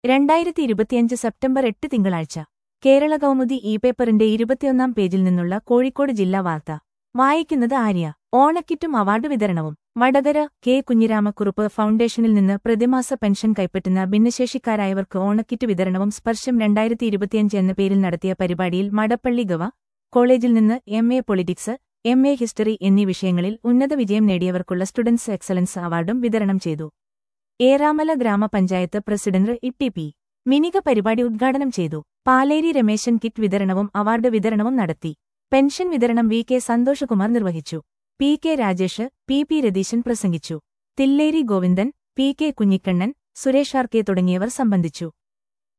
രണ്ടായിരത്തി ഇരുപത്തിയഞ്ച് സെപ്റ്റംബർ എട്ട് തിങ്കളാഴ്ച കേരള കൗമുദി ഇ പേപ്പറിന്റെ ഇരുപത്തിയൊന്നാം പേജിൽ നിന്നുള്ള കോഴിക്കോട് ജില്ലാ വാർത്ത വായിക്കുന്നത് ആര്യ ഓണക്കിറ്റും അവാർഡ് വിതരണവും വടകര കെ കുഞ്ഞിരാമക്കുറുപ്പ് ഫൗണ്ടേഷനിൽ നിന്ന് പ്രതിമാസ പെൻഷൻ കൈപ്പറ്റുന്ന ഭിന്നശേഷിക്കാരായവർക്ക് ഓണക്കിറ്റ് വിതരണവും സ്പർശം രണ്ടായിരത്തി ഇരുപത്തിയഞ്ച് എന്ന പേരിൽ നടത്തിയ പരിപാടിയിൽ മടപ്പള്ളി ഗവ കോളേജിൽ നിന്ന് M A politics M A history എന്നീ വിഷയങ്ങളിൽ ഉന്നത വിജയം നേടിയവർക്കുള്ള സ്റ്റുഡൻസ് എക്സലൻസ് അവാർഡും വിതരണം ചെയ്തു ഏറാമല ഗ്രാമപഞ്ചായത്ത് പ്രസിഡന്റ് ഇട്ടി പി മിനിക പരിപാടി ഉദ്ഘാടനം ചെയ്തു പാലേരി രമേശൻ കിറ്റ് വിതരണവും അവാർഡ് വിതരണവും നടത്തി പെൻഷൻ വിതരണം വി കെ സന്തോഷകുമാർ നിർവഹിച്ചു P K Rajesh P P Ratheesan പ്രസംഗിച്ചു Thilleri Govindan P K Kunhikannan Suresh R K തുടങ്ങിയവർ സംബന്ധിച്ചു